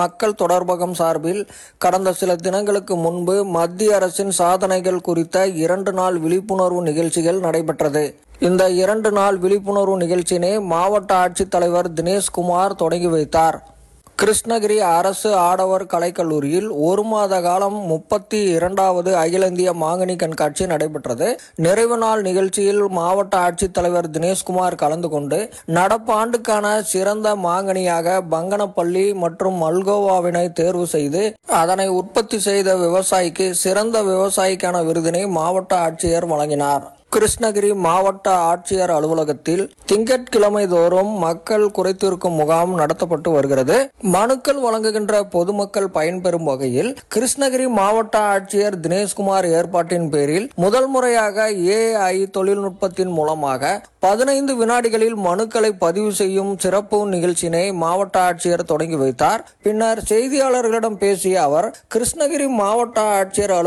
மக்கள் தொடர்பகம் சார்பில் கடந்த சில தினங்களுக்கு முன்பு மத்திய அரசின் சாதனைகள் குறித்த இரண்டு நாள் விழிப்புணர்வு நிகழ்ச்சிகள் நடைபெற்றது இந்த இரண்டு நாள் விழிப்புணர்வு நிகழ்ச்சியினை மாவட்ட ஆட்சித்தலைவர் தினேஷ்குமார் தொடங்கி வைத்தார் கிருஷ்ணகிரி அரசு ஆடவர் கலைக்கல்லூரியில் ஒரு மாத காலம் முப்பத்தி இரண்டாவது அகில இந்திய மாங்கனி கண்காட்சி நடைபெற்றது நிறைவு நாள் நிகழ்ச்சியில் மாவட்ட ஆட்சித்தலைவர் தினேஷ்குமார் கலந்து கொண்டு நடப்பாண்டுக்கான சிறந்த மாங்கனியாக பங்கனப்பள்ளி மற்றும் மல்கோவாவினை தேர்வு செய்து அதனை உற்பத்தி செய்த விவசாயிக்கு சிறந்த விவசாயிக்கான விருதினை மாவட்ட ஆட்சியர் வழங்கினார் கிருஷ்ணகிரி மாவட்ட ஆட்சியர் அலுவலகத்தில் திங்கட்கிழமை தோறும் மக்கள் குறைத்தீர்க்கும் முகாம் நடத்தப்பட்டு வருகிறது மனுக்கள் வழங்குகின்ற பொதுமக்கள் பயன்பெறும் வகையில் கிருஷ்ணகிரி மாவட்ட ஆட்சியர் தினேஷ்குமார் ஏற்பாட்டின் பேரில் முதல் முறையாக ஏஐ தொழில்நுட்பத்தின் மூலமாக பதினைந்து வினாடிகளில் மனுக்களை பதிவு செய்யும் சிறப்பு நிகழ்ச்சியினை மாவட்ட ஆட்சியர் தொடங்கி வைத்தார் பின்னர் செய்தியாளர்களிடம் பேசிய அவர் கிருஷ்ணகிரி மாவட்ட ஆட்சியர் அலுவலகம்